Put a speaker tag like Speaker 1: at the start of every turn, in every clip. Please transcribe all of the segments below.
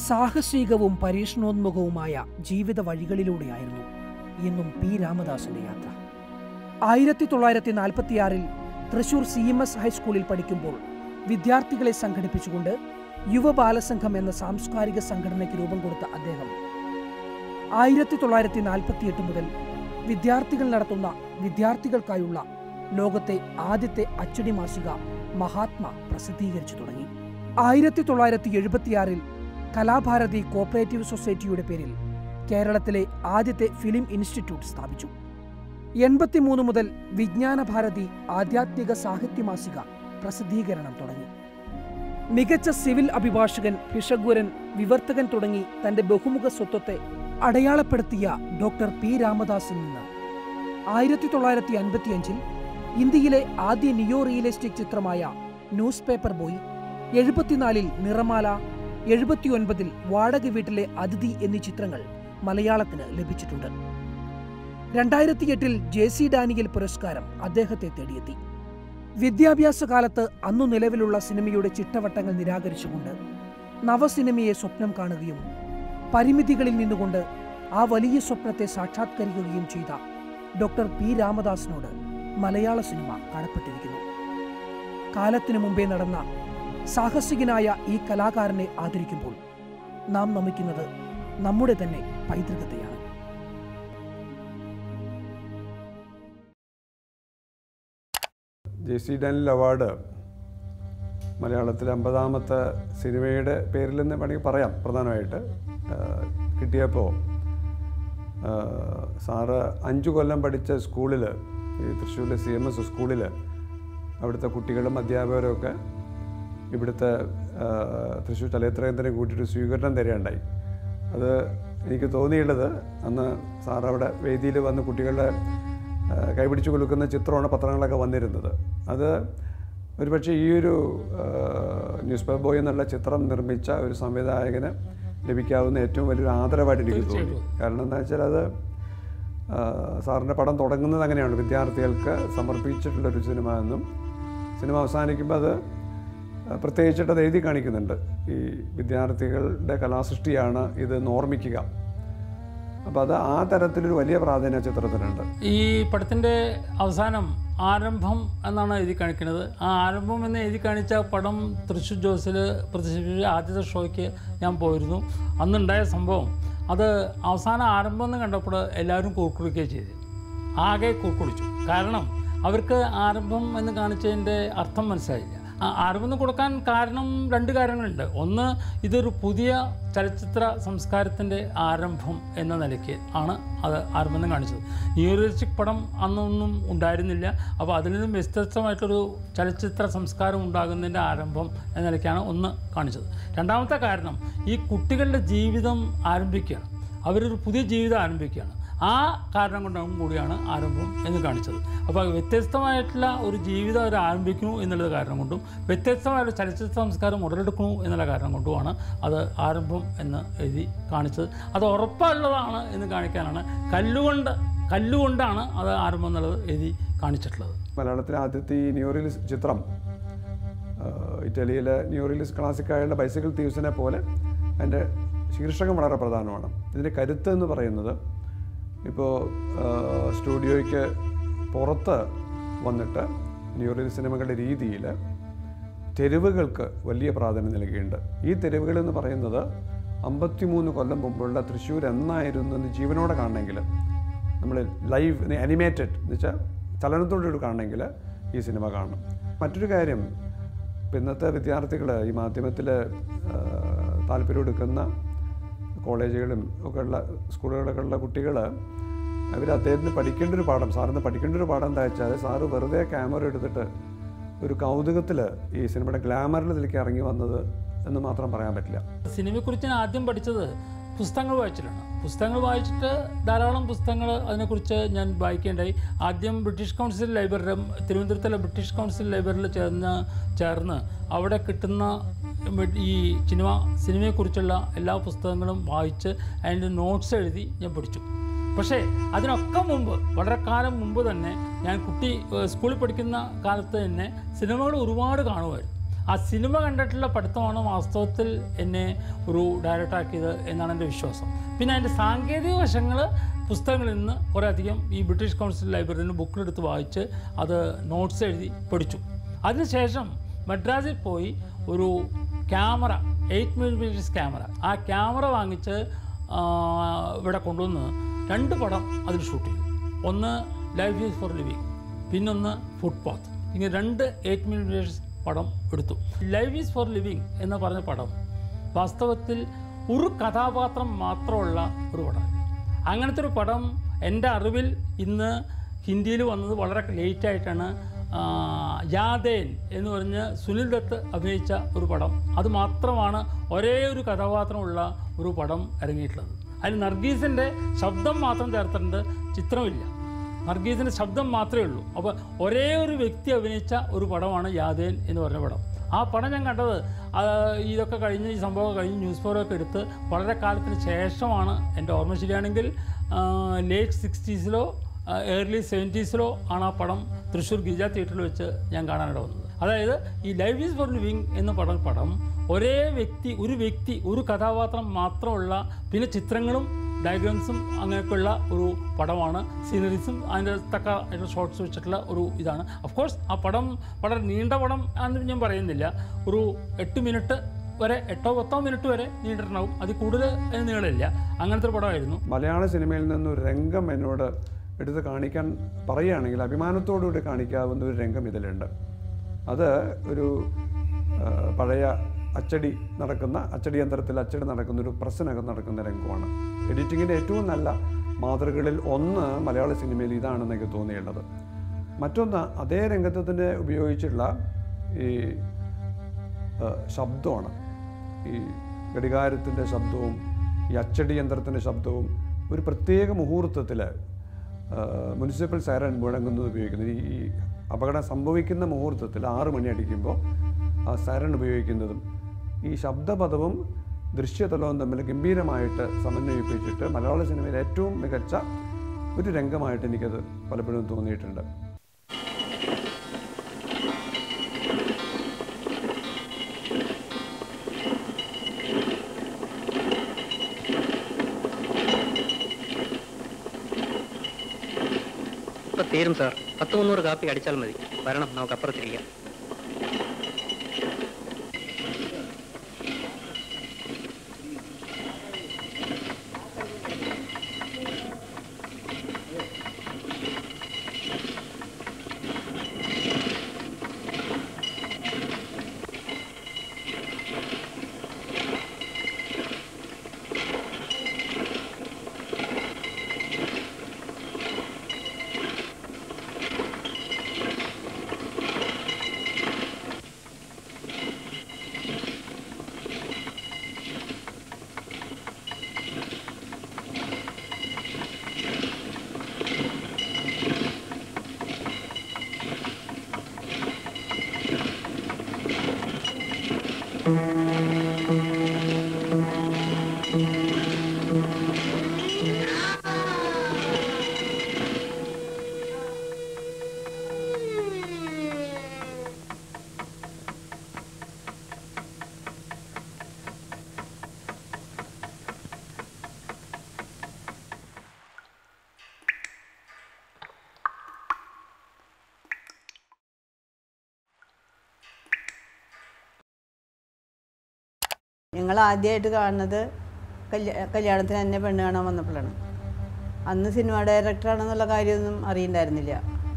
Speaker 1: സാഹസികവും പരീക്ഷണോന്മുഖവുമായ ജീവിത വഴികളിലൂടെയായിരുന്നു എന്നും പി രാമദാസിന്റെ യാത്ര ആയിരത്തി തൊള്ളായിരത്തി നാൽപ്പത്തിയാറിൽ തൃശൂർ സി എം എസ് ഹൈസ്കൂളിൽ പഠിക്കുമ്പോൾ വിദ്യാർത്ഥികളെ സംഘടിപ്പിച്ചുകൊണ്ട് യുവ ബാലസംഘം എന്ന സാംസ്കാരിക സംഘടനയ്ക്ക് രൂപം കൊടുത്ത അദ്ദേഹം ആയിരത്തി തൊള്ളായിരത്തി നാൽപ്പത്തിയെട്ട് മുതൽ വിദ്യാർത്ഥികൾ നടത്തുന്ന വിദ്യാർത്ഥികൾക്കായുള്ള ലോകത്തെ ആദ്യത്തെ അച്ചടി മാസിക മഹാത്മ പ്രസിദ്ധീകരിച്ചു തുടങ്ങി ആയിരത്തി തൊള്ളായിരത്തി എഴുപത്തിയാറിൽ കലാഭാരതി കോപ്പറേറ്റീവ് സൊസൈറ്റിയുടെ പേരിൽ കേരളത്തിലെ ആദ്യത്തെ ഫിലിം ഇൻസ്റ്റിറ്റ്യൂട്ട് സ്ഥാപിച്ചു എൺപത്തിമൂന്ന് മുതൽ വിജ്ഞാന ഭാരതി ആധ്യാത്മിക സാഹിത്യ മാസിക പ്രസിദ്ധീകരണം തുടങ്ങി മികച്ച സിവിൽ അഭിഭാഷകൻ ഭിഷഗ്വരൻ വിവർത്തകൻ തുടങ്ങി തന്റെ ബഹുമുഖ സ്വത്വത്തെ അടയാളപ്പെടുത്തിയ ഡോക്ടർ പി രാമദാസിൽ നിന്ന് ആയിരത്തി തൊള്ളായിരത്തി അൻപത്തിയഞ്ചിൽ ഇന്ത്യയിലെ ആദ്യ നിയോ റിയലിസ്റ്റിക് ചിത്രമായ ന്യൂസ് പേപ്പർ ബോയ് എഴുപത്തിനാലിൽ നിറമാല എഴുപത്തിയൊൻപതിൽ വാടക വീട്ടിലെ അതിഥി എന്നീ ചിത്രങ്ങൾ മലയാളത്തിന് ലഭിച്ചിട്ടുണ്ട് രണ്ടായിരത്തി എട്ടിൽ ജെ സി ഡാനിയൽ പുരസ്കാരം അദ്ദേഹത്തെ തേടിയെത്തി വിദ്യാഭ്യാസ കാലത്ത് അന്നു നിലവിലുള്ള സിനിമയുടെ ചിട്ടവട്ടങ്ങൾ നിരാകരിച്ചുകൊണ്ട് നവസിനിമയെ സ്വപ്നം കാണുകയും പരിമിതികളിൽ നിന്നുകൊണ്ട് ആ വലിയ സ്വപ്നത്തെ സാക്ഷാത്കരിക്കുകയും ചെയ്ത ഡോക്ടർ പി രാമദാസിനോട് മലയാള സിനിമ കടപ്പെട്ടിരിക്കുന്നു കാലത്തിനു മുമ്പേ നടന്ന സാഹസികനായ ഈ കലാകാരനെ ആദരിക്കുമ്പോൾ നാം നമിക്കുന്നത് നമ്മുടെ തന്നെ പൈതൃകത്തെയാണ്
Speaker 2: ജെ സി ഡാനിൽ അവാർഡ് മലയാളത്തിലെ അമ്പതാമത്തെ സിനിമയുടെ പേരിൽ നിന്ന് വേണമെങ്കിൽ പറയാം പ്രധാനമായിട്ട് ആ, കിട്ടിയപ്പോൾ ആ, സാറ് അഞ്ചു കൊല്ലം പഠിച്ച സ്കൂളിൽ ഈ തൃശ്ശൂരിലെ സി എം എസ് സ്കൂളിൽ അവിടുത്തെ കുട്ടികളും അധ്യാപകരും ഒക്കെ ഇവിടുത്തെ ആ, തൃശ്ശൂർ ചലച്ചിത്രകേന്ദ്രം കൂട്ടിയിട്ട് സ്വീകരണം തരികയുണ്ടായി അത് എനിക്ക് തോന്നിയുള്ളത് അന്ന് സാർ അവിടെ വേദിയിൽ വന്ന് കുട്ടികളുടെ ആ, കൈപിടിച്ചു കൊടുക്കുന്ന ചിത്രമാണ് പത്രങ്ങളൊക്കെ വന്നിരുന്നത് അത് ഒരുപക്ഷെ ഈ ഒരു ആ, ന്യൂസ് പേപ്പർ ബോയ് എന്നുള്ള ചിത്രം നിർമ്മിച്ച ഒരു സംവിധായകന് ലഭിക്കാവുന്ന ഏറ്റവും വലിയൊരു ആദരവായിട്ട് എനിക്ക് തോന്നി കാരണം എന്താ വെച്ചാൽ അത് ആ, സാറിൻ്റെ പടം തുടങ്ങുന്നത് അങ്ങനെയാണ് വിദ്യാർത്ഥികൾക്ക് സമർപ്പിച്ചിട്ടുള്ളൊരു സിനിമ എന്നും സിനിമ അവസാനിക്കുമ്പോൾ അത് ആ, പ്രത്യേകിച്ചിട്ട് അത് എഴുതി കാണിക്കുന്നുണ്ട് ഈ വിദ്യാർത്ഥികളുടെ കലാസൃഷ്ടിയാണ് ഇത് ഓർമ്മിക്കുക അപ്പോൾ അത് ആ തരത്തിലൊരു വലിയ പ്രാധാന്യ ചിത്രത്തിനുണ്ട്
Speaker 3: ഈ പടത്തിൻ്റെ അവസാനം ആരംഭം എന്നാണ് എഴുതി കാണിക്കുന്നത് ആ ആരംഭം എന്ന് എഴുതി കാണിച്ച പടം തൃശ്ശൂർ ജോസിൽ പ്രദർശിപ്പിച്ച ആദ്യത്തെ ഷോയ്ക്ക് ഞാൻ പോയിരുന്നു അന്നുണ്ടായ സംഭവം അത് അവസാന ആരംഭം എന്ന് കണ്ടപ്പോൾ എല്ലാവരും കൂർക്കുടിക്കുകയും ചെയ്തു ആകെ കൂർക്കുടിച്ചു കാരണം അവർക്ക് ആരംഭം എന്ന് കാണിച്ചതിൻ്റെ അർത്ഥം മനസ്സിലായില്ല ആ ആരംഭം എന്ന് കൊടുക്കാൻ കാരണം രണ്ട് കാര്യങ്ങളുണ്ട് ഒന്ന് ഇതൊരു പുതിയ ചലച്ചിത്ര സംസ്കാരത്തിൻ്റെ ആരംഭം എന്ന നിലയ്ക്ക് ആണ് അത് ആരംഭം എന്ന് കാണിച്ചത് ന്യൂറിയലിസ്റ്റിക് പടം അന്നൊന്നും ഉണ്ടായിരുന്നില്ല അപ്പോൾ അതിൽ നിന്നും വ്യത്യസ്തമായിട്ടൊരു ചലച്ചിത്ര സംസ്കാരം ഉണ്ടാകുന്നതിൻ്റെ ആരംഭം എന്ന നിലയ്ക്കാണ് ഒന്ന് കാണിച്ചത് രണ്ടാമത്തെ കാരണം ഈ കുട്ടികളുടെ ജീവിതം ആരംഭിക്കുകയാണ് അവരൊരു പുതിയ ജീവിതം ആരംഭിക്കുകയാണ് ആ കാരണം കൊണ്ടും കൂടിയാണ് ആരംഭം എന്ന് കാണിച്ചത് അപ്പോൾ വ്യത്യസ്തമായിട്ടുള്ള ഒരു ജീവിതം അവർ ആരംഭിക്കുന്നു എന്നുള്ളത് കാരണം കൊണ്ടും വ്യത്യസ്തമായ ഒരു ചലച്ചിത്ര സംസ്കാരം ഉടലെടുക്കുന്നു എന്നുള്ള കാരണം കൊണ്ടുമാണ് അത് ആരംഭം എന്ന് എഴുതി കാണിച്ചത് അത് ഉറപ്പുള്ളതാണ് എന്ന് കാണിക്കാനാണ് കല്ലുകൊണ്ട് കല്ലുകൊണ്ടാണ് അത് ആരംഭം എന്നുള്ളത് എഴുതി കാണിച്ചിട്ടുള്ളത്
Speaker 2: മലയാളത്തിലെ ആദ്യത്തെ ഈ ന്യൂറിയലിസ് ചിത്രം ആ, ഇറ്റലിയിലെ ന്യൂറിയലിസ് ക്ലാസിക്കായുള്ള ബൈസിക്കിൾ തീവ്സിനെ പോലെ അതിൻ്റെ ശീർഷകം വളരെ പ്രധാനമാണ് ഇതിൻ്റെ കരുത്ത് എന്ന് പറയുന്നത് ഇപ്പോൾ സ്റ്റുഡിയോയ്ക്ക് പുറത്ത് വന്നിട്ട് ന്യൂറിയൽ സിനിമകളുടെ രീതിയിൽ തെരുവുകൾക്ക് വലിയ പ്രാധാന്യം നൽകിയിട്ടുണ്ട് ഈ തെരുവുകൾ എന്ന് പറയുന്നത് അമ്പത്തിമൂന്ന് കൊല്ലം മുമ്പുള്ള തൃശ്ശൂർ എന്നായിരുന്നു എന്ന് ജീവനോടെ കാണണമെങ്കിൽ നമ്മൾ ലൈവ് അനിമേറ്റഡ് എന്ന് വെച്ചാൽ ചലനത്തോടുകൂടി കാണണമെങ്കിൽ ഈ സിനിമ കാണണം മറ്റൊരു കാര്യം ഇപ്പം ഇന്നത്തെ വിദ്യാർത്ഥികൾ ഈ മാധ്യമത്തിൽ താല്പര്യം എടുക്കുന്ന കോളേജുകളും ഒക്കെ ഉള്ള സ്കൂളുകളൊക്കെ ഉള്ള കുട്ടികൾ അവർ അദ്ദേഹത്തിന് പഠിക്കേണ്ട ഒരു പാഠം സാറിന് പഠിക്കേണ്ട ഒരു പാഠം എന്താ വെച്ചാൽ സാറ് വെറുതെ ക്യാമറ എടുത്തിട്ട് ഒരു കൗതുകത്തിൽ ഈ സിനിമയുടെ ഗ്ലാമറിൽ ഇതിലേക്ക് ഇറങ്ങി വന്നത് എന്ന് മാത്രം പറയാൻ പറ്റില്ല
Speaker 3: സിനിമയെക്കുറിച്ച് ഞാൻ ആദ്യം പഠിച്ചത് പുസ്തകങ്ങൾ വായിച്ചിട്ടാണ് പുസ്തകങ്ങൾ വായിച്ചിട്ട് ധാരാളം പുസ്തകങ്ങൾ അതിനെക്കുറിച്ച് ഞാൻ വായിക്കേണ്ടായി ആദ്യം ബ്രിട്ടീഷ് കൗൺസിൽ ലൈബ്രറി തിരുവനന്തപുരത്തുള്ള ബ്രിട്ടീഷ് കൗൺസിൽ ലൈബ്രറിയിൽ ചേർന്ന് ചേർന്ന് അവിടെ കിട്ടുന്ന ഈ സിനിമ സിനിമയെക്കുറിച്ചുള്ള എല്ലാ പുസ്തകങ്ങളും വായിച്ച് അതിൻ്റെ നോട്ട്സ് എഴുതി ഞാൻ പഠിച്ചു പക്ഷേ അതിനൊക്കെ മുമ്പ് വളരെ കാലം മുമ്പ് തന്നെ ഞാൻ കുട്ടി ഏഹ് സ്കൂളിൽ പഠിക്കുന്ന കാലത്ത് തന്നെ സിനിമകൾ ഒരുപാട് കാണുമായിരുന്നു ആ സിനിമ കണ്ടിട്ടുള്ള പഠിത്തമാണ് വാസ്തവത്തിൽ എന്നെ ഒരു ഡയറക്ടറാക്കിയത് എന്നാണ് എൻ്റെ വിശ്വാസം പിന്നെ അതിൻ്റെ സാങ്കേതിക വശങ്ങൾ പുസ്തകങ്ങളിൽ നിന്ന് കുറേ അധികം ഈ ബ്രിട്ടീഷ് കൗൺസിൽ ലൈബ്രറിയിൽ നിന്ന് ബുക്കിലെടുത്ത് വായിച്ച് അത് നോട്ട്സ് എഴുതി പഠിച്ചു അതിനുശേഷം മദ്രാസിൽ പോയി ഒരു ക്യാമറ എയ്റ്റ് മില്ലിമീറ്റേഴ്സ് ക്യാമറ ആ ക്യാമറ വാങ്ങിച്ച് ആ, ഇവിടെ കൊണ്ടുവന്ന് രണ്ട് പടം അതിൽ ഷൂട്ട് ചെയ്തു ഒന്ന് ലൈഫ് ഈസ് ഫോർ ലിവിങ് പിന്നൊന്ന് ഫുട്പാത്ത് ഇങ്ങനെ രണ്ട് എയ്റ്റ് മില്ലിമീറ്റേഴ്സ് പടം എടുത്തു ലൈഫ് ഈസ് ഫോർ ലിവിങ് എന്ന് പറഞ്ഞ പടം വാസ്തവത്തിൽ ഒരു കഥാപാത്രം മാത്രമുള്ള ഒരു പടം അങ്ങനത്തെ ഒരു പടം എൻ്റെ അറിവിൽ ഇന്ന് ഹിന്ദിയിൽ വന്നത് വളരെ ലേറ്റായിട്ടാണ് ആ, യാദേൻ എന്ന് പറഞ്ഞ് സുനിൽ ദത്ത് അഭിനയിച്ച ഒരു പടം അത് മാത്രമാണ് ഒരേ ഒരു കഥാപാത്രമുള്ള ഒരു പടം ഇറങ്ങിയിട്ടുള്ളത് അതിൽ നർഗീസിൻ്റെ ശബ്ദം മാത്രം ചേർത്തിട്ടുണ്ട് ചിത്രമില്ല നർഗീസിൻ്റെ ശബ്ദം മാത്രമേ ഉള്ളൂ അപ്പോൾ ഒരേ ഒരു വ്യക്തി അഭിനയിച്ച ഒരു പടമാണ് യാദേൻ എന്ന് പറഞ്ഞ പടം ആ പടം ഞാൻ കണ്ടത് ആ, ഇതൊക്കെ കഴിഞ്ഞ് ഈ സംഭവം കഴിഞ്ഞ് ന്യൂസ് പേപ്പറൊക്കെ എടുത്ത് വളരെ കാലത്തിന് ശേഷമാണ് എൻ്റെ ഓർമ്മ ശരിയാണെങ്കിൽ ലേറ്റ് സിക്സ്റ്റീസിലോ ഏർലി സെവൻറ്റീസിലോ ആണ് ആ പടം തൃശ്ശൂർ ഗിരിജ തിയേറ്ററിൽ വെച്ച് ഞാൻ കാണാനിട വന്നത് അതായത് ഈ ലൈഫ് ഈസ് ഫോർ ലിവിങ് എന്ന പടം പടം ഒരേ വ്യക്തി ഒരു വ്യക്തി ഒരു കഥാപാത്രം മാത്രമുള്ള പിന്നെ ചിത്രങ്ങളും ഡയഗ്രാംസും അങ്ങനെയൊക്കെയുള്ള ഒരു പടമാണ് സീനറീസും അതിൻ്റെ തക്ക അതിൻ്റെ ഷോർട്സ് വെച്ചിട്ടുള്ള ഒരു ഇതാണ് ഓഫ് കോഴ്സ് ആ പടം വളരെ നീണ്ട പടം ആണെന്ന് ഞാൻ പറയുന്നില്ല ഒരു എട്ട് മിനിറ്റ് വരെ എട്ടോ പത്തോ മിനിറ്റ് വരെ നീണ്ടിട്ടുണ്ടാവും അതിൽ കൂടുതൽ അതിന് നീളമില്ല അങ്ങനത്തെ ഒരു പടമായിരുന്നു
Speaker 2: മലയാള സിനിമയിൽ നിന്ന് ഒരു രംഗം എന്നോട് എടുത്ത് കാണിക്കാൻ പറയുകയാണെങ്കിൽ അഭിമാനത്തോടുകൂടി കാണിക്കാവുന്ന ഒരു രംഗം ഇതിലുണ്ട് അത് ഒരു ആ, പഴയ അച്ചടി നടക്കുന്ന അച്ചടി യന്ത്രത്തിൽ അച്ചടി നടക്കുന്ന ഒരു പ്രസ്സിനകം നടക്കുന്ന രംഗമാണ് എഡിറ്റിങ്ങിൻ്റെ ഏറ്റവും നല്ല മാതൃകകളിൽ ഒന്ന് മലയാള സിനിമയിൽ ഇതാണെന്ന് എനിക്ക് തോന്നിയുള്ളത് മറ്റൊന്ന് അതേ രംഗത്ത് തന്നെ ഉപയോഗിച്ചിട്ടുള്ള ഈ ആ, ശബ്ദമാണ് ഈ ഘടികാരത്തിൻ്റെ ശബ്ദവും ഈ അച്ചടി യന്ത്രത്തിൻ്റെ ശബ്ദവും ഒരു പ്രത്യേക മുഹൂർത്തത്തിൽ മുനിസിപ്പൽ സൈറൻ മുഴങ്ങുന്നത് ഉപയോഗിക്കുന്നത് ഈ ഈ അപകടം സംഭവിക്കുന്ന മുഹൂർത്തത്തിൽ ആറ് മണി അടിക്കുമ്പോൾ ആ സൈറൻ ഉപയോഗിക്കുന്നതും ഈ ശബ്ദപദവും ദൃശ്യതലവും തമ്മിൽ ഗംഭീരമായിട്ട് സമന്വയിപ്പിച്ചിട്ട് മലയാള സിനിമയിൽ ഏറ്റവും മികച്ച ഒരു രംഗമായിട്ട് എനിക്കത് പലപ്പോഴും തോന്നിയിട്ടുണ്ട്
Speaker 4: ഇപ്പൊ തീരും സാർ പത്ത് മുന്നൂറ് കാപ്പി അടിച്ചാൽ മതി വരണം നമുക്ക് അപ്പുറത്തിരിക്കാം
Speaker 5: ഞങ്ങൾ ആദ്യമായിട്ട് കാണുന്നത് കല്യാ കല്യാണത്തിന് എന്നെ പെണ്ണ് കാണാൻ വന്നപ്പോഴാണ് അന്ന് സിനിമ ഡയറക്ടറാണെന്നുള്ള കാര്യമൊന്നും അറിയണ്ടായിരുന്നില്ല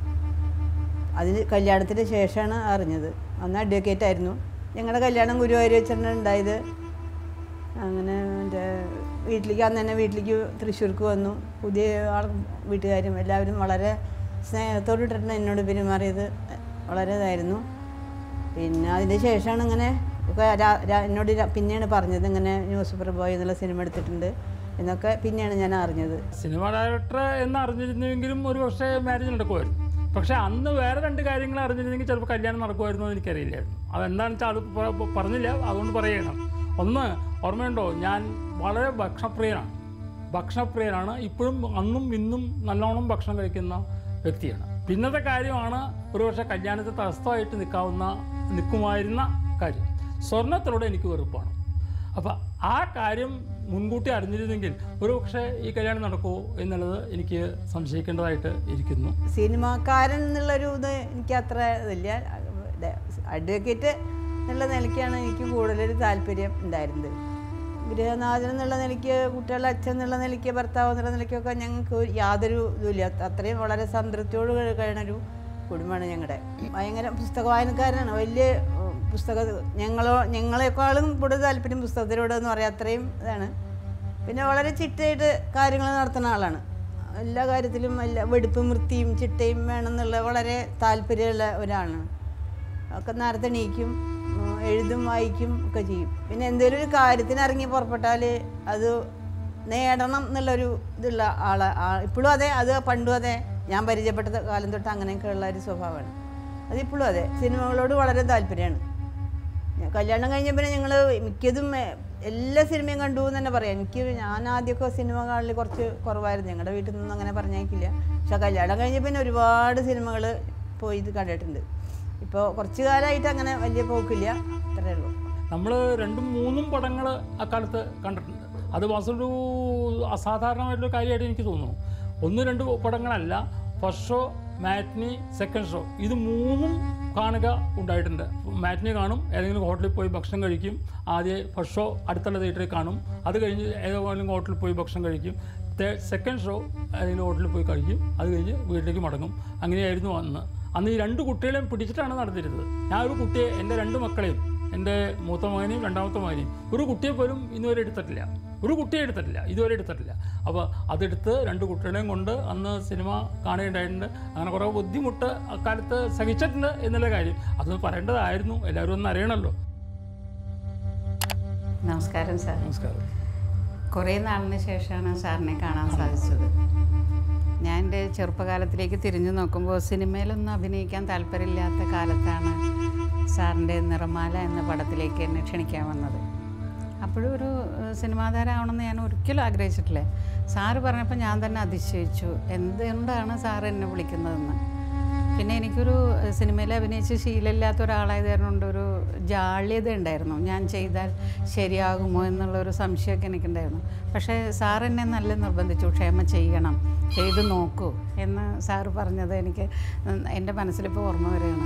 Speaker 5: അതിന് കല്യാണത്തിന് ശേഷമാണ് അറിഞ്ഞത് അന്ന് അഡ്വക്കേറ്റ് ആയിരുന്നു ഞങ്ങളുടെ കല്യാണം ഗുരുവായൂർ വെച്ചാണ് ഉണ്ടായത് അങ്ങനെ എൻ്റെ വീട്ടിലേക്ക് അന്ന് തന്നെ വീട്ടിലേക്ക് തൃശ്ശൂർക്ക് വന്നു പുതിയ ആൾ വീട്ടുകാരും എല്ലാവരും വളരെ സ്നേഹത്തോടിട്ടാണ് എന്നോട് പെരുമാറിയത് വളരെ ഇതായിരുന്നു പിന്നെ അതിന് ശേഷമാണ് ഇങ്ങനെ ഒക്കെ രാ- രാ- എന്നോട് രാ- പിന്നെയാണ് പറഞ്ഞത് ഇങ്ങനെ ന്യൂസ് പേപ്പർ ബോയ് എന്നുള്ള സിനിമ എടുത്തിട്ടുണ്ട് എന്നൊക്കെ പിന്നെയാണ് ഞാൻ അറിഞ്ഞത്
Speaker 3: സിനിമ ഡയറക്ടർ എന്ന് അറിഞ്ഞിരുന്നുവെങ്കിലും ഒരു പക്ഷേ മാരേജ് നടക്കുമായിരുന്നു പക്ഷേ അന്ന് വേറെ രണ്ട് കാര്യങ്ങൾ അറിഞ്ഞിരുന്നെങ്കിൽ ചിലപ്പോൾ കല്യാണം നടക്കുമായിരുന്നോ എന്ന് എനിക്കറിയില്ലായിരുന്നു അതെന്താണെന്ന് വെച്ചാൽ അത് പ- പ- പറഞ്ഞില്ല അതുകൊണ്ട് പറയണം ഒന്ന് ഓർമ്മയുണ്ടോ ഞാൻ വളരെ ഭക്ഷണപ്രിയനാണ് ഭക്ഷണപ്രിയനാണ് ഇപ്പോഴും അന്നും ഇന്നും നല്ലോണം ഭക്ഷണം കഴിക്കുന്ന വ്യക്തിയാണ് പിന്നത്തെ കാര്യമാണ് ഒരുപക്ഷെ കല്യാണത്തിൽ തടസ്സമായിട്ട് നിൽക്കാവുന്ന നിൽക്കുമായിരുന്ന കാര്യം സ്വർണത്തിലൂടെ എനിക്ക് വെറുപ്പാണ് അപ്പോൾ ആ കാര്യം മുൻകൂട്ടി അറിഞ്ഞിരുന്നെങ്കിൽ ഒരുപക്ഷെ ഈ കല്യാണം നടക്കുമോ എന്നുള്ളത് എനിക്ക് സംശയിക്കേണ്ടതായിട്ട് ഇരിക്കുന്നു
Speaker 5: സിനിമാക്കാരൻ എന്നുള്ളൊരു ഇത് എനിക്ക് അത്ര ഇതില്ല അഡ്വക്കേറ്റ് എന്നുള്ള നിലയ്ക്കാണ് എനിക്ക് കൂടുതലൊരു താല്പര്യം ഉണ്ടായിരുന്നത് ഗൃഹനാഥൻ എന്നുള്ള നിലയ്ക്ക് കുട്ടികളുടെ അച്ഛൻ എന്നുള്ള നിലയ്ക്ക് ഭർത്താവ് എന്നുള്ള നിലയ്ക്കൊക്കെ ഞങ്ങൾക്ക് ഒരു- യാതൊരു ഇതുമില്ല അത്രയും വളരെ സംതൃപ്തിയോട് കഴി- കഴിയണൊരു കുടുംബമാണ് ഞങ്ങളുടെ ഭയങ്കര പുസ്തക വായനക്കാരനാണ് വലിയ ഉം, പുസ്തക ഞങ്ങളോ ഞങ്ങളെക്കാളും കൂടുതൽ താല്പര്യം പുസ്തകത്തിലൂടെ എന്ന് പറയാം അത്രയും ഇതാണ് പിന്നെ വളരെ ചിട്ടയായിട്ട് കാര്യങ്ങൾ നടത്തുന്ന ആളാണ് എല്ലാ കാര്യത്തിലും എല്ലാ വെടുപ്പും വൃത്തിയും ചിട്ടയും വേണമെന്നുള്ള വളരെ താല്പര്യമുള്ള ഒരാളാണ് ഒക്കെ നേരത്തെ എണീക്കും ഉം, എഴുതും വായിക്കും ഒക്കെ ചെയ്യും പിന്നെ എന്തെങ്കിലും ഒരു കാര്യത്തിന് ഇറങ്ങി പുറപ്പെട്ടാൽ അത് നേടണം എന്നുള്ളൊരു ഇതുള്ള ആളാ ഇപ്പോഴും അതെ അത് പണ്ടും അതെ ഞാൻ പരിചയപ്പെട്ട കാലം തൊട്ട് അങ്ങനെയൊക്കെയുള്ള ഒരു സ്വഭാവമാണ് അതിപ്പോഴും അതെ സിനിമകളോട് വളരെ താല്പര്യമാണ് ഞാൻ കല്യാണം കഴിഞ്ഞ പിന്നെ ഞങ്ങൾ മിക്കതും ഏ, എല്ലാ സിനിമയും കണ്ടു എന്ന് തന്നെ പറയാം എനിക്ക് ഞാൻ ആദ്യമൊക്കെ സിനിമ കാണൽ കുറച്ച് കുറവായിരുന്നു ഞങ്ങളുടെ വീട്ടിൽ നിന്നൊന്നും അങ്ങനെ പറഞ്ഞേക്കില്ല പക്ഷെ കല്യാണം കഴിഞ്ഞ പിന്നെ ഒരുപാട് സിനിമകൾ പോയി ഇത് കണ്ടിട്ടുണ്ട് ഇപ്പോൾ കുറച്ച് കാലമായിട്ട് അങ്ങനെ വലിയ പോക്കില്ല അത്രേ ഉള്ളൂ
Speaker 3: നമ്മൾ രണ്ടും മൂന്നും പടങ്ങൾ അക്കാലത്ത് കണ്ടിട്ടുണ്ട് അത് വാസൊരു അസാധാരണമായിട്ടുള്ള കാര്യമായിട്ട് എനിക്ക് തോന്നുന്നു ഒന്ന് രണ്ട് പടങ്ങളല്ല first show matinee second show ഇത് മൂന്നും കാണുക ഉണ്ടായിട്ടുണ്ട് മാറ്റ്നി കാണും ഏതെങ്കിലും ഹോട്ടലിൽ പോയി ഭക്ഷണം കഴിക്കും ആദ്യം ഫസ്റ്റ് ഷോ അടുത്തുള്ള തിയേറ്ററിൽ കാണും അത് കഴിഞ്ഞ് ഏതെങ്കിലും ഹോട്ടലിൽ പോയി ഭക്ഷണം കഴിക്കും സെക്കൻഡ് ഷോ ഏതെങ്കിലും ഹോട്ടലിൽ പോയി കഴിക്കും അത് കഴിഞ്ഞ് വീട്ടിലേക്ക് മടങ്ങും അങ്ങനെയായിരുന്നു അന്ന് അന്ന് ഈ രണ്ട് കുട്ടികളെയും പിടിച്ചിട്ടാണ് നടന്നിരുന്നത് ഞാൻ ഒരു കുട്ടിയെ എൻ്റെ രണ്ട് മക്കളെയും എൻ്റെ മൂത്ത മകനെയും രണ്ടാമത്തെ മകനെയും ഒരു കുട്ടിയെ പോലും ഇന്നുവരെ എടുത്തിട്ടില്ല ഒരു കുട്ടിയെ എടുത്തിട്ടില്ല ഇതുവരെ എടുത്തിട്ടില്ല അപ്പോൾ അതെടുത്ത് രണ്ട് കുട്ടികളെയും കൊണ്ട് അന്ന് സിനിമ കാണുകയുണ്ടായിട്ടുണ്ട് അങ്ങനെ കുറേ ബുദ്ധിമുട്ട് അക്കാലത്ത് സഹിച്ചിട്ടുണ്ട് എന്നുള്ള കാര്യം അത് പറയേണ്ടതായിരുന്നു എല്ലാവരും ഒന്ന് അറിയണമല്ലോ
Speaker 6: നമസ്കാരം സാർ
Speaker 3: നമസ്കാരം
Speaker 6: കുറേ നാളിന് ശേഷമാണ് സാറിനെ കാണാൻ സാധിച്ചത് ഞാൻ എൻ്റെ ചെറുപ്പകാലത്തിലേക്ക് തിരിഞ്ഞു നോക്കുമ്പോൾ സിനിമയിലൊന്നും അഭിനയിക്കാൻ താല്പര്യമില്ലാത്ത കാലത്താണ് സാറിൻ്റെ നിറമാല എന്ന പടത്തിലേക്ക് എന്നെ ക്ഷണിക്കാൻ വന്നത് അപ്പോഴും ഒരു ഏഹ്, സിനിമാ താരമാവണമെന്ന് ഞാൻ ഒരിക്കലും ആഗ്രഹിച്ചിട്ടില്ല സാറ് പറഞ്ഞപ്പോൾ ഞാൻ തന്നെ അതിശയിച്ചു എന്തുകൊണ്ടാണ് സാറ് എന്നെ വിളിക്കുന്നതെന്ന് പിന്നെ എനിക്കൊരു ഏഹ്, സിനിമയിൽ അഭിനയിച്ച് ശീലമില്ലാത്ത ഒരാളായത് കാരണം കൊണ്ട് ഒരു ജാള്യത ഉണ്ടായിരുന്നു ഞാൻ ചെയ്താൽ ശരിയാകുമോ എന്നുള്ളൊരു സംശയമൊക്കെ എനിക്കുണ്ടായിരുന്നു പക്ഷേ സാർ എന്നെ നല്ല നിർബന്ധിച്ചു ക്ഷേമ ചെയ്യണം ചെയ്ത് നോക്കൂ എന്ന് സാറ് പറഞ്ഞത് എനിക്ക് ഉം, എൻ്റെ മനസ്സിലിപ്പോൾ ഓർമ്മ വരികയാണ്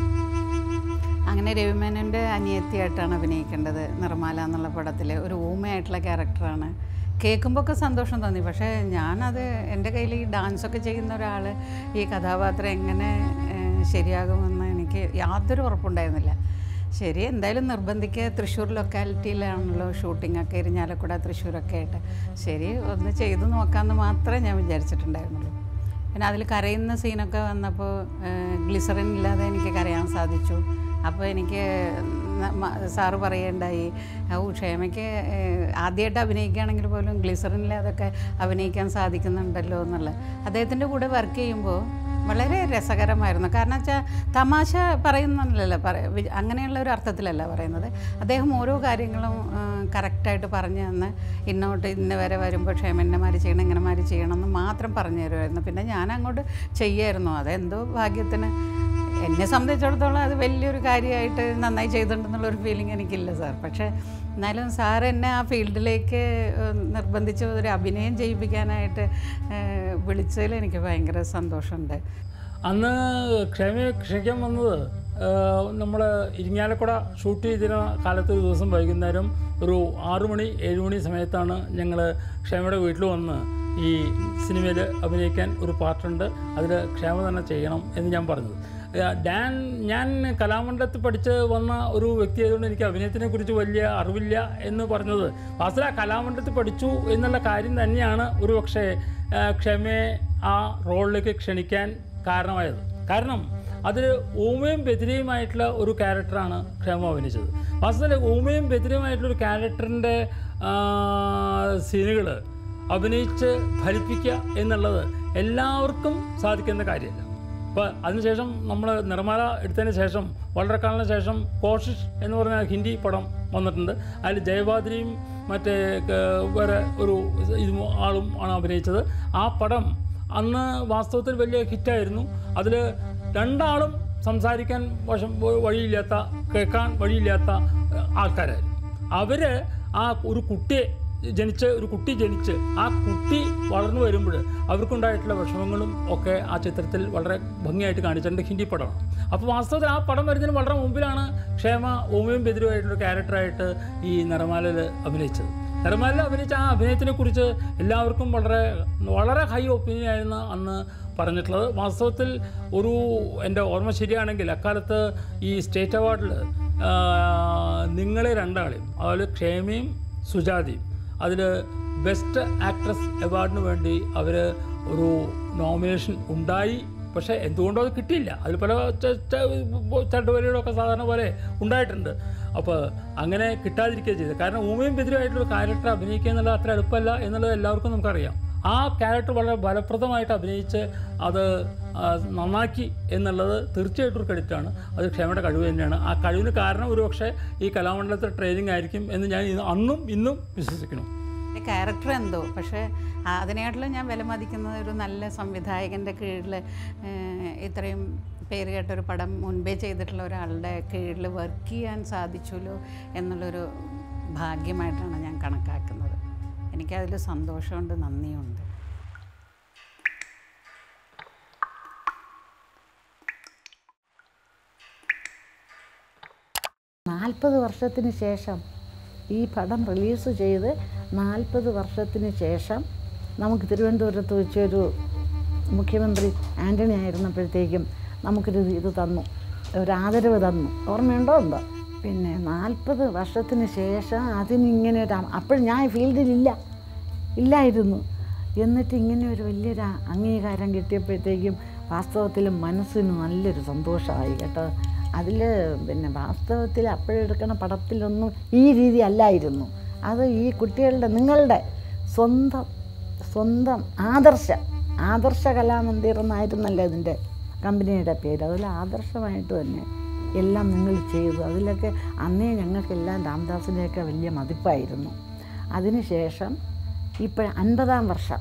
Speaker 6: അങ്ങനെ രവിമേനൻ്റെ അനിയത്തിയായിട്ടാണ് അഭിനയിക്കേണ്ടത് നിർമ്മാല എന്നുള്ള പടത്തിൽ ഒരു ഊമയായിട്ടുള്ള ക്യാരക്ടറാണ് കേൾക്കുമ്പോൾ ഒക്കെ സന്തോഷം തോന്നി പക്ഷേ ഞാനത് എൻ്റെ കയ്യിൽ ഈ ഡാൻസൊക്കെ ചെയ്യുന്ന ഒരാൾ ഈ കഥാപാത്രം എങ്ങനെ ഏഹ്, ശരിയാകുമെന്ന് എനിക്ക് യാതൊരു ഉറപ്പുണ്ടായിരുന്നില്ല ശരി എന്തായാലും നിർബന്ധിക്കുക തൃശ്ശൂർ ലൊക്കാലിറ്റിയിലാണല്ലോ ഷൂട്ടിംഗ് ഒക്കെ ഇരിഞ്ഞാലക്കുട തൃശ്ശൂരൊക്കെ ആയിട്ട് ശരി ഒന്ന് ചെയ്തു നോക്കാമെന്ന് മാത്രമേ ഞാൻ വിചാരിച്ചിട്ടുണ്ടായിരുന്നുള്ളൂ പിന്നെ അതിൽ കരയുന്ന സീനൊക്കെ വന്നപ്പോൾ ഗ്ലിസറിൻ ഇല്ലാതെ എനിക്ക് കരയാൻ സാധിച്ചു അപ്പോൾ എനിക്ക് ന- മ- സാറ് പറയേണ്ടായി ഓ ക്ഷേമയ്ക്ക് ആദ്യമായിട്ട് അഭിനയിക്കുകയാണെങ്കിൽ പോലും ഗ്ലിസറിൻ ഇല്ലാതൊക്കെ അഭിനയിക്കാൻ സാധിക്കുന്നുണ്ടല്ലോ എന്നുള്ളത് അദ്ദേഹത്തിൻ്റെ കൂടെ വർക്ക് ചെയ്യുമ്പോൾ വളരെ രസകരമായിരുന്നു കാരണം വെച്ചാൽ തമാശ പറയുന്നല്ലോ പറ വി- അങ്ങനെയുള്ള ഒരു അർത്ഥത്തിലല്ല പറയുന്നത് അദ്ദേഹം ഓരോ കാര്യങ്ങളും കറക്റ്റായിട്ട് പറഞ്ഞു തന്ന് ഇന്നോട്ട് ഇന്ന വരെ വരുമ്പോൾ ക്ഷേമം ഇന്നമാര് ചെയ്യണം ഇങ്ങനെമാര് ചെയ്യണം എന്ന് മാത്രം പറഞ്ഞു തരുമായിരുന്നു പിന്നെ ഞാൻ അങ്ങോട്ട് ചെയ്യായിരുന്നു അതെന്തോ ഭാഗ്യത്തിന് എന്നെ സംബന്ധിച്ചിടത്തോളം അത് വലിയൊരു കാര്യമായിട്ട് നന്നായി ചെയ്തിട്ടുണ്ടെന്നുള്ളൊരു ഫീലിംഗ് എനിക്കില്ല സാർ പക്ഷേ എന്നാലും സാർ എന്നെ ആ ഫീൽഡിലേക്ക് ഏഹ്, നിർബന്ധിച്ച് ഒരു അഭിനയം ചെയ്യിപ്പിക്കാനായിട്ട് ഏഹ്, വിളിച്ചതിൽ എനിക്ക് ഭയങ്കര സന്തോഷമുണ്ട്
Speaker 3: അന്ന് ക്ഷമയെ ക്ഷണിക്കാൻ വന്നത് നമ്മൾ ഇരിങ്ങാലക്കുട ഷൂട്ട് ചെയ്തിരുന്ന കാലത്ത് ഒരു ദിവസം വൈകുന്നേരം ഒരു ആറു മണി ഏഴ് മണി സമയത്താണ് ഞങ്ങൾ ക്ഷമയുടെ വീട്ടിൽ വന്ന് ഈ സിനിമയിൽ അഭിനയിക്കാൻ ഒരു പാർട്ടുണ്ട് അതിൽ ക്ഷമ തന്നെ ചെയ്യണം എന്ന് ഞാൻ പറഞ്ഞത് ഏഹ് ഡാൻ ഞാൻ കലാമണ്ഡലത്തിൽ പഠിച്ച് വന്ന ഒരു വ്യക്തി ആയതുകൊണ്ട് എനിക്ക് അഭിനയത്തിനെ കുറിച്ച് വലിയ അറിവില്ല എന്ന് പറഞ്ഞത് വാസ്തവ കലാമണ്ഡലത്തിൽ പഠിച്ചു എന്നുള്ള കാര്യം തന്നെയാണ് ഒരു പക്ഷേ ഏഹ് ക്ഷമയെ ആ റോളിലേക്ക് ക്ഷണിക്കാൻ കാരണമായത് കാരണം അതിൽ ഊമയും ബദിരയുമായിട്ടുള്ള ഒരു ക്യാരക്ടറാണ് ക്ഷേമ അഭിനയിച്ചത് വാസ്തവത്തിൽ ഊമയും ബദിരയുമായിട്ടുള്ള ഒരു ക്യാരക്ടറിൻ്റെ സീനുകൾ അഭിനയിച്ച് ഫലിപ്പിക്കുക എന്നുള്ളത് എല്ലാവർക്കും സാധിക്കുന്ന കാര്യമല്ല അപ്പോൾ അതിനുശേഷം നമ്മൾ നിർമ്മാല എടുത്തതിന് ശേഷം വളരെ കാലത്തിന് ശേഷം കോഷിഷ് എന്ന് പറഞ്ഞ ഹിന്ദി പടം വന്നിട്ടുണ്ട് അതിൽ ജയബാദ്രിയും മറ്റേ ക- വേറെ ഒരു ഇത് ആളും ആണ് അഭിനയിച്ചത് ആ പടം അന്ന് വാസ്തവത്തിൽ വലിയ ഹിറ്റായിരുന്നു അതിൽ രണ്ടാളും സംസാരിക്കാൻ വശം വഴിയില്ലാത്ത കേൾക്കാൻ വഴിയില്ലാത്ത ആൾക്കാരായിരുന്നു അവർ ആ ഒരു കുട്ടിയെ ജനിച്ച് ഒരു കുട്ടി ജനിച്ച് ആ കുട്ടി വളർന്നു വരുമ്പോൾ അവർക്കുണ്ടായിട്ടുള്ള വിഷമങ്ങളും ഒക്കെ ആ ചിത്രത്തിൽ വളരെ ഭംഗിയായിട്ട് കാണിച്ചിട്ടുണ്ട് ഹിന്ദി പടമാണ് അപ്പോൾ വാസ്തവത്തിൽ ആ പടം വരുന്നതിന് വളരെ മുമ്പിലാണ് ക്ഷേമ ഓമയും ബെതിരുമായിട്ടുള്ള ക്യാരക്ടറായിട്ട് ഈ നിറമാലയിൽ അഭിനയിച്ചത് നിറമാലയിൽ അഭിനയിച്ച ആ അഭിനയത്തിനെ കുറിച്ച് എല്ലാവർക്കും വളരെ വളരെ ഹൈ ഒപ്പീനിയൻ ആയിരുന്നു അന്ന് പറഞ്ഞിട്ടുള്ളത് വാസ്തവത്തിൽ ഒരു എൻ്റെ ഓർമ്മ ശരിയാണെങ്കിൽ അക്കാലത്ത് ഈ സ്റ്റേറ്റ് അവാർഡിൽ നിങ്ങളെ രണ്ടാളെയും അതുപോലെ ക്ഷേമയും സുജാതയും അതിൽ ബെസ്റ്റ് ആക്ട്രസ് അവാർഡിന് വേണ്ടി അവർ ഒരു നോമിനേഷൻ ഉണ്ടായി പക്ഷേ എന്തുകൊണ്ടോ അത് കിട്ടിയില്ല അതിൽ പല ചട്ടുവലികളൊക്കെ സാധാരണ പോലെ ഉണ്ടായിട്ടുണ്ട് അപ്പോൾ അങ്ങനെ കിട്ടാതിരിക്കുക ചെയ്തത് കാരണം ഊമയും ബെതിരുമായിട്ടൊരു ക്യാരക്ടർ അഭിനയിക്കുക എന്നുള്ളത് അത്ര എളുപ്പമല്ല എന്നുള്ളത് എല്ലാവർക്കും നമുക്കറിയാം ആ ക്യാരക്ടർ വളരെ ഫലപ്രദമായിട്ട് അഭിനയിച്ച് അത് ആ, നന്നാക്കി എന്നുള്ളത് തീർച്ചയായിട്ടും ഒരു ക്രെഡിറ്റാണ് അത് ക്ഷമയുടെ കഴിവ് തന്നെയാണ് ആ കഴിവിന് കാരണം ഒരുപക്ഷെ ഈ കലാമണ്ഡലത്തെ ട്രെയിനിങ് ആയിരിക്കും എന്ന് ഞാൻ ഇന്ന് അന്നും ഇന്നും വിശ്വസിക്കുന്നു
Speaker 6: എൻ്റെ ക്യാരക്ടർ എന്തോ പക്ഷേ ആ, അതിനേക്കാട്ടിലും ഞാൻ വിലമതിക്കുന്നത് ഒരു നല്ല സംവിധായകൻ്റെ കീഴിൽ ഇത്രയും പേര് കേട്ടൊരു പടം മുൻപേ ചെയ്തിട്ടുള്ള ഒരാളുടെ കീഴിൽ വർക്ക് ചെയ്യാൻ സാധിച്ചുല്ലോ എന്നുള്ളൊരു ഭാഗ്യമായിട്ടാണ് ഞാൻ കണക്കാക്കുന്നത് എനിക്കതിൽ സന്തോഷമുണ്ട് നന്ദിയുണ്ട്
Speaker 7: നാൽപ്പത് വർഷത്തിന് ശേഷം ഈ പടം റിലീസ് ചെയ്ത് നാൽപ്പത് വർഷത്തിന് ശേഷം നമുക്ക് തിരുവനന്തപുരത്ത് വെച്ചൊരു മുഖ്യമന്ത്രി ആൻ്റണി ആയിരുന്നപ്പോഴത്തേക്കും നമുക്കൊരു ഇത് തന്നു ഒരു ആദരവ് തന്നു ഓർമ്മയുണ്ടോ എന്തോ പിന്നെ നാൽപ്പത് വർഷത്തിന് ശേഷം അതിനിങ്ങനെ ഒരു അപ്പോൾ ഞാൻ ഫീൽഡിലില്ല ഇല്ലായിരുന്നു എന്നിട്ട് ഇങ്ങനെ ഒരു വലിയൊരു അംഗീകാരം കിട്ടിയപ്പോഴത്തേക്കും വാസ്തവത്തിൽ മനസ്സിന് നല്ലൊരു സന്തോഷമായി കേട്ടോ അതിൽ പിന്നെ വാസ്തവത്തിൽ അപ്പോഴെടുക്കണ പടത്തിലൊന്നും ഈ രീതി അല്ലായിരുന്നു അത് ഈ കുട്ടികളുടെ നിങ്ങളുടെ സ്വന്തം സ്വന്തം ആദർശ ആദർശ കലാമന്ദിർ എന്നായിരുന്നല്ലോ ഇതിൻ്റെ കമ്പനിയുടെ പേര് അതിൽ ആദർശമായിട്ട് തന്നെ എല്ലാം നിങ്ങൾ ചെയ്തു അതിലൊക്കെ അന്നേ ഞങ്ങൾക്കെല്ലാം രാംദാസിനെയൊക്കെ വലിയ മതിപ്പായിരുന്നു അതിനുശേഷം ഇപ്പോൾ അൻപതാം വർഷം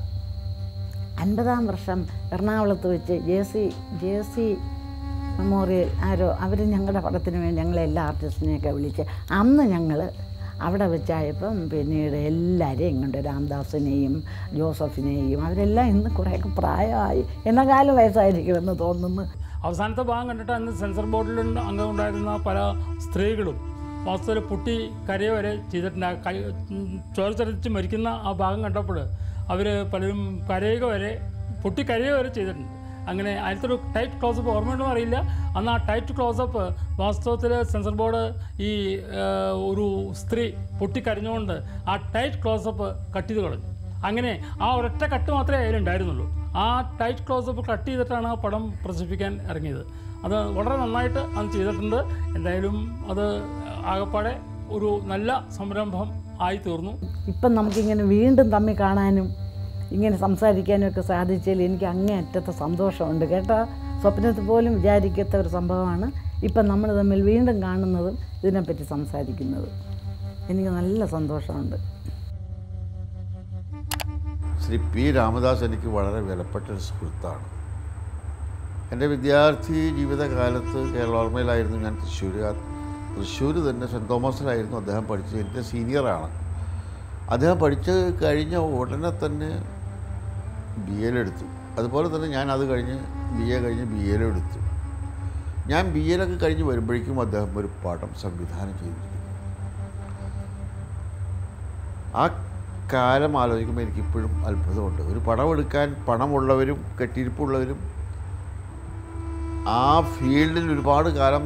Speaker 7: അൻപതാം വർഷം എറണാകുളത്ത് വെച്ച് J C J C memorial ആരോ അവർ ഞങ്ങളുടെ പടത്തിന് വേണ്ടി ഞങ്ങളെ എല്ലാ ആർട്ടിസ്റ്റിനെയൊക്കെ വിളിച്ച് അന്ന് ഞങ്ങൾ അവിടെ വെച്ചായപ്പം പിന്നീട് എല്ലാവരെയും ഇങ്ങോട്ട് രാംദാസിനെയും ജോസഫിനെയും അവരെല്ലാം ഇന്ന് കുറേയൊക്കെ പ്രായമായി എന്ന കാലം വയസ്സായിരിക്കുമെന്ന് തോന്നുന്നു
Speaker 3: അവസാനത്തെ ഭാഗം കണ്ടിട്ട് അന്ന് സെൻസർ ബോർഡിൽ അംഗം ഉണ്ടായിരുന്ന പല സ്ത്രീകളും വാസ്തവത്തിൽ പൊട്ടി കരയോ വരെ ചെയ്തിട്ടുണ്ട് ആ കൈ ചോരച്ചരച്ച് മരിക്കുന്ന ആ ഭാഗം കണ്ടപ്പോൾ അവർ പലരും കരയുക വരെ പൊട്ടി കരയുക വരെ ചെയ്തിട്ടുണ്ട് അങ്ങനെ അതിലത്തെ ഒരു ടൈറ്റ് ക്ലോസപ്പ് ഓർമ്മയുണ്ടോ അറിയില്ല അന്ന് ആ ടൈറ്റ് ക്ലോസപ്പ് വാസ്തവത്തിൽ സെൻസർ ബോർഡ് ഈ ആ, ഒരു സ്ത്രീ പൊട്ടിക്കരഞ്ഞുകൊണ്ട് ആ ടൈറ്റ് ക്ലോസപ്പ് കട്ട് ചെയ്ത് കളഞ്ഞു അങ്ങനെ ആ ഒരൊറ്റ കട്ട് മാത്രമേ അതിലുണ്ടായിരുന്നുള്ളൂ ആ ടൈറ്റ് ക്ലോസപ്പ് കട്ട് ചെയ്തിട്ടാണ് ആ പടം പ്രദർശിപ്പിക്കാൻ ഇറങ്ങിയത് അത് വളരെ നന്നായിട്ട് അത് ചെയ്തിട്ടുണ്ട് എന്തായാലും അത് ആകപ്പാടെ ഒരു നല്ല സംരംഭം ആയി തീർന്നു
Speaker 7: ഇപ്പം നമുക്കിങ്ങനെ വീണ്ടും തമ്മിൽ കാണാനും ഇങ്ങനെ സംസാരിക്കാനും ഒക്കെ സാധിച്ചതിൽ എനിക്ക് അങ്ങേയറ്റത്തെ സന്തോഷമുണ്ട് കേട്ടോ സ്വപ്നത്തിൽ പോലും വിചാരിക്കാത്ത ഒരു സംഭവമാണ് ഇപ്പം നമ്മൾ തമ്മിൽ വീണ്ടും കാണുന്നതും ഇതിനെപ്പറ്റി സംസാരിക്കുന്നതും എനിക്ക് നല്ല സന്തോഷമുണ്ട്
Speaker 8: ശ്രീ പി രാമദാസ് എനിക്ക് വളരെ വിലപ്പെട്ട ഒരു സുഹൃത്താണ് എൻ്റെ വിദ്യാർത്ഥി ജീവിതകാലത്ത് കേരളോർമയിലായിരുന്നു ഞാൻ തൃശ്ശൂർ തൃശ്ശൂർ തന്നെ സെൻറ്റ് തോമസിലായിരുന്നു അദ്ദേഹം പഠിച്ചത് എൻ്റെ സീനിയറാണ് അദ്ദേഹം പഠിച്ച് കഴിഞ്ഞ ഉടനെ തന്നെ ബി എയിലെടുത്തു അതുപോലെ തന്നെ ഞാൻ അത് കഴിഞ്ഞ് ബി എ കഴിഞ്ഞ് ബി എയിലും എടുത്തു ഞാൻ ബി എയിലൊക്കെ കഴിഞ്ഞ് വരുമ്പോഴേക്കും അദ്ദേഹം ഒരു പടം സംവിധാനം ചെയ്തിരിക്കുന്നു ആ കാലം ആലോചിക്കുമ്പോൾ എനിക്കിപ്പോഴും അത്ഭുതമുണ്ട് ഒരു പടമെടുക്കാൻ പണമുള്ളവരും കെട്ടിയിരിപ്പുള്ളവരും ആ ഫീൽഡിൽ ഒരുപാട് കാലം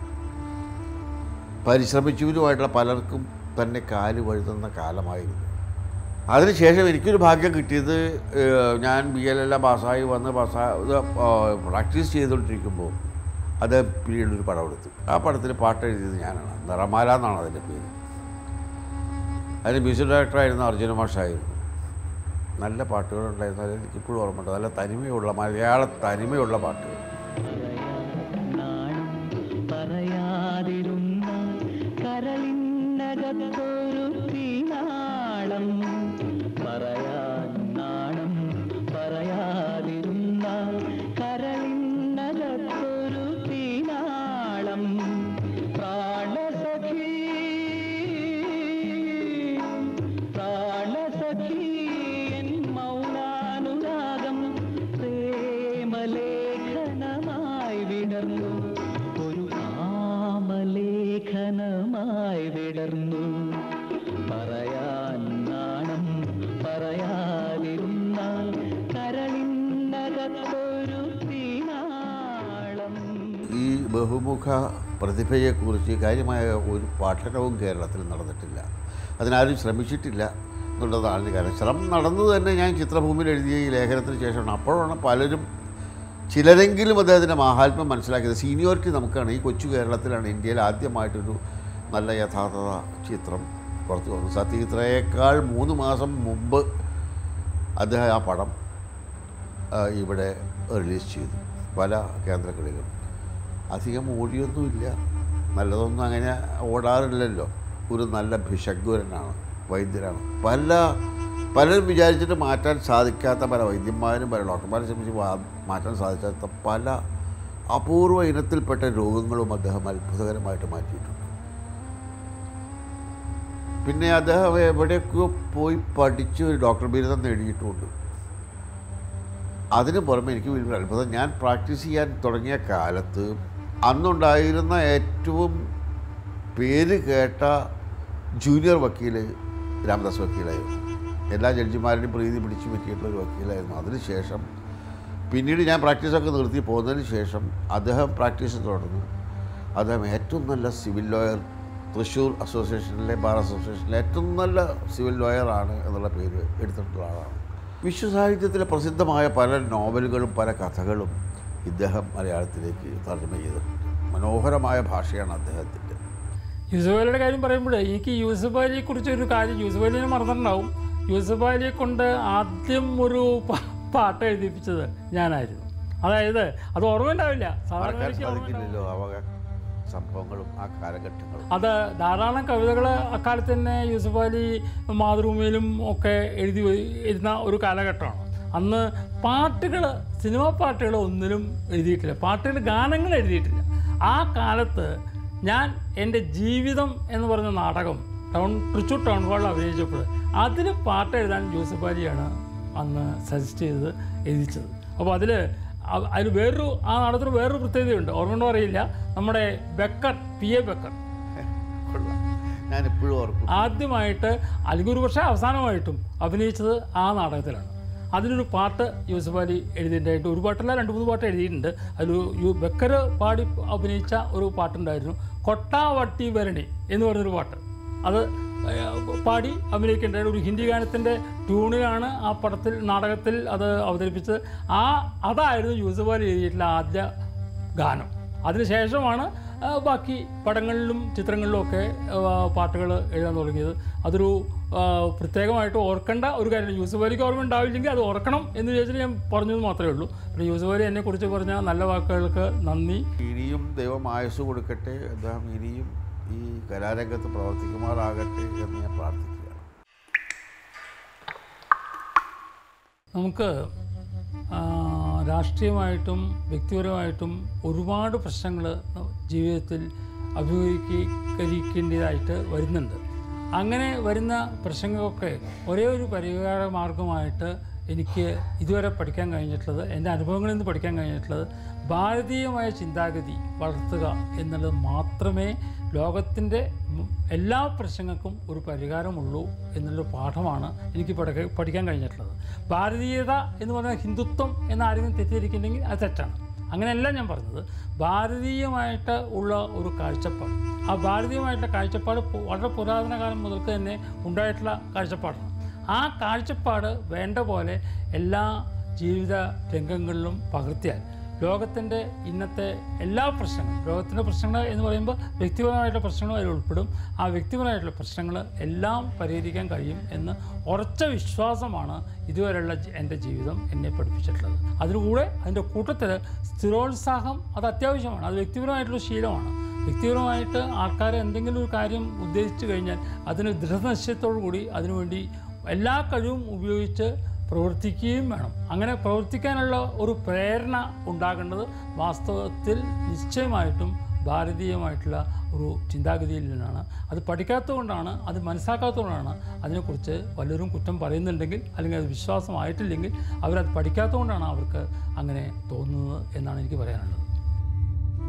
Speaker 8: പരിശ്രമിച്ചവരുമായിട്ടുള്ള പലർക്കും തന്നെ കാല് വഴുതുന്ന കാലമായിരുന്നു അതിനുശേഷം എനിക്കൊരു ഭാഗ്യം കിട്ടിയത് ഏഹ്, ഞാൻ ബി എല്ലാം പാസ്സായി വന്ന് പാസ്സായി പ്രാക്ടീസ് ചെയ്തുകൊണ്ടിരിക്കുമ്പോൾ അത് പിന്നീട് ഒരു പടം എടുത്തു ആ പടത്തിൽ പാട്ട് എഴുതിയത് ഞാനാണ് നിറമാല എന്നാണ് അതിൻ്റെ പേര് അതിന് മ്യൂസിക് ഡയറക്ടറായിരുന്ന അർജുന മാഷായിരുന്നു നല്ല പാട്ടുകളുണ്ടായിരുന്നു അത് എനിക്കിപ്പോഴും ഓർമ്മയുണ്ട് നല്ല തനിമയുള്ള മലയാള തനിമയുള്ള പാട്ടുകൾ
Speaker 9: പറയാതിരുന്ന കരളിനകത്തൊരു തീനാളം പറയാൻ നാണം പറയാതിരുന്ന പടർന്നു ഒരു ആമലേഖനമായി വിടർന്നു പറയാൻ നാണം പറയാതിരുന്നാൽ കരളിനകത്തൊരു തീനാളം
Speaker 8: ഈ ബഹുമുഖ പ്രതിഭയെക്കുറിച്ച് കാര്യമായ ഒരു പഠനവും കേരളത്തിൽ നടന്നിട്ടില്ല അതിനാരും ശ്രമിച്ചിട്ടില്ല എന്നുള്ളതാണ് എൻ്റെ കാര്യം ശ്രമം നടന്നു തന്നെ ഞാൻ ചിത്രഭൂമിയിൽ എഴുതിയ ഈ ലേഖനത്തിന് ശേഷമാണ് അപ്പോഴാണ് പലരും ചിലരെങ്കിലും അദ്ദേഹത്തിൻ്റെ മാഹാത്മ്യം മനസ്സിലാക്കിയത് സീനിയോറിറ്റി നമുക്കാണ് ഈ കൊച്ചു കേരളത്തിലാണ് ഇന്ത്യയിൽ ആദ്യമായിട്ടൊരു നല്ല യഥാർത്ഥ ചിത്രം പുറത്തു വന്നു സത്യജിത്രയേക്കാൾ മൂന്ന് മാസം മുമ്പ് അദ്ദേഹം ആ പടം ആ, ഇവിടെ റിലീസ് ചെയ്തു പല കേന്ദ്രങ്ങളിലും അധികം ഓടിയൊന്നുമില്ല നല്ലതൊന്നും അങ്ങനെ ഓടാറില്ലല്ലോ ഒരു നല്ല ഭിഷഗ്വരനാണ് വൈദ്യരാണ് പല പലരും വിചാരിച്ചിട്ട് മാറ്റാൻ സാധിക്കാത്ത പല വൈദ്യന്മാരും പല ഡോക്ടർമാരും ശ്രമിച്ച് വാ- മാറ്റാൻ സാധിക്കാത്ത പല അപൂർവ ഇനത്തിൽപ്പെട്ട രോഗങ്ങളും അദ്ദേഹം അത്ഭുതകരമായിട്ട് മാറ്റിയിട്ടുണ്ട് പിന്നെ അദ്ദേഹം എവിടെയൊക്കെയോ പോയി പഠിച്ച് ഒരു ഡോക്ടർ ബിരുദം നേടിയിട്ടുമുണ്ട് അതിന് പുറമെ എനിക്ക് വലിയൊരു അത്ഭുതം ഞാൻ പ്രാക്ടീസ് ചെയ്യാൻ തുടങ്ങിയ കാലത്ത് അന്നുണ്ടായിരുന്ന ഏറ്റവും പേര് കേട്ട ജൂനിയർ വക്കീൽ രാമദാസ് വക്കീലായിരുന്നു എല്ലാ ജഡ്ജിമാരുടെയും പ്രീതി പിടിച്ചു പറ്റിയിട്ടുള്ള ഒരു വക്കീലായിരുന്നു അതിനുശേഷം പിന്നീട് ഞാൻ പ്രാക്ടീസൊക്കെ നിർത്തി പോകുന്നതിന് ശേഷം അദ്ദേഹം പ്രാക്ടീസ് തുടർന്നു അദ്ദേഹം ഏറ്റവും നല്ല സിവിൽ ലോയർ തൃശ്ശൂർ അസോസിയേഷനിലെ ബാർ അസോസിയേഷനിലെ ഏറ്റവും നല്ല സിവിൽ ലോയറാണ് എന്നുള്ള പേര് എടുത്തിട്ടുള്ള ആളാണ് വിശ്വസാഹിത്യത്തിലെ പ്രസിദ്ധമായ പല നോവലുകളും പല കഥകളും ഇദ്ദേഹം മലയാളത്തിലേക്ക് തർജ്ജമ ചെയ്തിട്ടുണ്ട് മനോഹരമായ ഭാഷയാണ് അദ്ദേഹത്തിൻ്റെ
Speaker 3: യൂസഫ് അലിയുടെ കാര്യം പറയുമ്പോൾ എനിക്ക് യൂസഫ് അലിയെ കുറിച്ച് ഒരു കാര്യം യൂസഫ് അലിനെ മറന്നിട്ടുണ്ടാവും യൂസഫ് അലിയെ കൊണ്ട് ആദ്യം ഒരു പ- പാട്ട് എഴുതിപ്പിച്ചത് ഞാനായിരുന്നു അതായത് അത് ഓർമ്മ ഉണ്ടാവില്ല സാധാരണ
Speaker 8: മറക്കാൻ
Speaker 3: എനിക്ക് ഓർമ്മ ഉണ്ടാവില്ല.
Speaker 8: സാധിക്കില്ലല്ലോ ആ വക സംഭവങ്ങളും ആ കാലഘട്ടങ്ങളും
Speaker 3: അത് ധാരാളം കവിതകൾ അക്കാലത്ത് തന്നെ യൂസഫ് അലി മാതൃഭൂമിയിലും ഒക്കെ എഴുതി വ- ഇരുന്ന ഒരു കാലഘട്ടമാണ് അന്ന് പാട്ടുകൾ സിനിമാ പാട്ടുകൾ ഒന്നിലും എഴുതിയിട്ടില്ല പാട്ടുകൾ ഗാനങ്ങൾ എഴുതിയിട്ടില്ല ആ കാലത്ത് ഞാൻ എൻ്റെ ജീവിതം എന്ന് പറഞ്ഞ നാടകം ടൗൺ തൃശ്ശൂർ ടൗൺ ഹാളിൽ അഭിനയിച്ചപ്പോൾ അതിൽ പാട്ട് എഴുതാൻ യൂസഫ് അലിയാണ് അന്ന് സജസ്റ്റ് ചെയ്തത് എഴുതിച്ചത് അപ്പോൾ അതിൽ അതിൽ വേറൊരു ആ നാടകത്തിന് വേറൊരു പ്രത്യേകതയുണ്ട് ഓർമ്മ അറിയില്ല നമ്മുടെ ബക്കർ പി എ ബക്കർ
Speaker 8: കൊള്ളാം ഞാൻ ഇപ്പോഴും ഓർക്കും
Speaker 3: ആദ്യമായിട്ട് അല്ലെങ്കിൽ ഒരു പക്ഷേ അവസാനമായിട്ടും അഭിനയിച്ചത് ആ നാടകത്തിലാണ് അതിലൊരു പാട്ട് യൂസഫ് അലി എഴുതിയിട്ടുണ്ടായിട്ട് ഒരു പാട്ടല്ല രണ്ട് മൂന്ന് പാട്ട് എഴുതിയിട്ടുണ്ട് അതിൽ യു ബക്കർ പാടി അഭിനയിച്ച ഒരു പാട്ടുണ്ടായിരുന്നു കൊട്ടാവട്ടി ഭരണി എന്ന് പറഞ്ഞൊരു പാട്ട് അത് ഏഹ്, പാടി അഭിനയിക്കേണ്ട ഒരു ഹിന്ദി ഗാനത്തിൻ്റെ ട്യൂണിലാണ് ആ പടത്തിൽ നാടകത്തിൽ അത് അവതരിപ്പിച്ചത് ആ അതായിരുന്നു യൂസഫ് അലി എഴുതിയിട്ടുള്ള ആദ്യ ഗാനം അതിനുശേഷമാണ് ആ, ബാക്കി പടങ്ങളിലും ചിത്രങ്ങളിലും ഒക്കെ പാട്ടുകൾ എഴുതാൻ തുടങ്ങിയത് അതൊരു ആ, പ്രത്യേകമായിട്ട് ഓർക്കേണ്ട ഒരു കാര്യം യൂസഫ് അലിക്ക് ഓർമ്മ ഉണ്ടാവില്ലെങ്കിൽ അത് ഓർക്കണം എന്ന് വിചാരിച്ചിട്ട് ഞാൻ പറഞ്ഞത് മാത്രമേ ഉള്ളൂ പിന്നെ യൂസഫ് അലി എന്നെക്കുറിച്ച് പറഞ്ഞ നല്ല വാക്കുകൾക്ക് നന്ദി
Speaker 8: ഇനിയും ദൈവം ആയുസ് കൊടുക്കട്ടെ അദ്ദേഹം ഇനിയും ഈ കലാരംഗത്ത് പ്രവർത്തിക്കുമാറാകട്ടെ എന്ന് ഞാൻ പ്രാർത്ഥിക്കുകയാണ്
Speaker 3: നമുക്ക് ആ, രാഷ്ട്രീയമായിട്ടും വ്യക്തിപരമായിട്ടും ഒരുപാട് പ്രശ്നങ്ങൾ ജീവിതത്തിൽ അഭിമുഖീകരിക്കേണ്ടതായിട്ട് വരുന്നുണ്ട് അങ്ങനെ വരുന്ന പ്രശ്നങ്ങളൊക്കെ ഒരേ ഒരു പരിഹാര മാർഗമായിട്ട് എനിക്ക് ഇതുവരെ പഠിക്കാൻ കഴിഞ്ഞിട്ടുള്ളത് എൻ്റെ അനുഭവങ്ങളിൽ നിന്ന് പഠിക്കാൻ കഴിഞ്ഞിട്ടുള്ളത് ഭാരതീയമായ ചിന്താഗതി വളർത്തുക എന്നുള്ളത് മാത്രമേ ലോകത്തിൻ്റെ മ് എല്ലാ പ്രശ്നങ്ങൾക്കും ഒരു പരിഹാരമുള്ളൂ എന്നുള്ള പാഠമാണ് എനിക്ക് പഠിക്ക പഠിക്കാൻ കഴിഞ്ഞിട്ടുള്ളത് ഭാരതീയത എന്ന് പറഞ്ഞാൽ ഹിന്ദുത്വം എന്ന് ആരെങ്കിലും തെറ്റിദ്ധരിക്കുന്നുണ്ടെങ്കിൽ അത് തെറ്റാണ് അങ്ങനെയല്ല ഞാൻ പറഞ്ഞത് ഭാരതീയമായിട്ട് ഉള്ള ഒരു കാഴ്ചപ്പാട് ആ ഭാരതീയമായിട്ടുള്ള കാഴ്ചപ്പാട് പു- വളരെ പുരാതന കാലം മുതൽക്ക് തന്നെ ഉണ്ടായിട്ടുള്ള കാഴ്ചപ്പാടാണ് ആ കാഴ്ചപ്പാട് വേണ്ട പോലെ എല്ലാ ജീവിത രംഗങ്ങളിലും പകർത്തിയാൽ ലോകത്തിൻ്റെ ഇന്നത്തെ എല്ലാ പ്രശ്നങ്ങളും ലോകത്തിൻ്റെ പ്രശ്നങ്ങൾ എന്ന് പറയുമ്പോൾ വ്യക്തിപരമായിട്ടുള്ള പ്രശ്നങ്ങളും അതിൽ ഉൾപ്പെടും ആ വ്യക്തിപരമായിട്ടുള്ള പ്രശ്നങ്ങൾ എല്ലാം പരിഹരിക്കാൻ കഴിയും എന്ന് ഉറച്ച വിശ്വാസമാണ് ഇതുവരെയുള്ള ജി- എൻ്റെ ജീവിതം എന്നെ പഠിപ്പിച്ചിട്ടുള്ളത് അതിനുകൂടെ അതിൻ്റെ കൂട്ടത്തിൽ സ്ഥിരോത്സാഹം അത് അത്യാവശ്യമാണ് അത് വ്യക്തിപരമായിട്ടുള്ള ശീലമാണ് വ്യക്തിപരമായിട്ട് ആൾക്കാർ എന്തെങ്കിലും ഒരു കാര്യം ഉദ്ദേശിച്ചു കഴിഞ്ഞാൽ അതിന് ദൃഢനിശ്ചയത്തോടു കൂടി അതിനുവേണ്ടി എല്ലാ കഴിവും ഉപയോഗിച്ച് പ്രവർത്തിക്കുകയും വേണം അങ്ങനെ പ്രവർത്തിക്കാനുള്ള ഒരു പ്രേരണ ഉണ്ടാകേണ്ടത് വാസ്തവത്തിൽ നിശ്ചയമായിട്ടും ഭാരതീയമായിട്ടുള്ള ഒരു ചിന്താഗതിയിൽ നിന്നാണ് അത് പഠിക്കാത്തതുകൊണ്ടാണ് അത് മനസ്സിലാക്കാത്തതുകൊണ്ടാണ് അതിനെക്കുറിച്ച് പലരും കുറ്റം പറയുന്നുണ്ടെങ്കിൽ അല്ലെങ്കിൽ അത് വിശ്വാസമായിട്ടില്ലെങ്കിൽ അവരത് പഠിക്കാത്തതുകൊണ്ടാണ് അവർക്ക് അങ്ങനെ തോന്നുന്നത് എന്നാണ് എനിക്ക് പറയാനുള്ളത്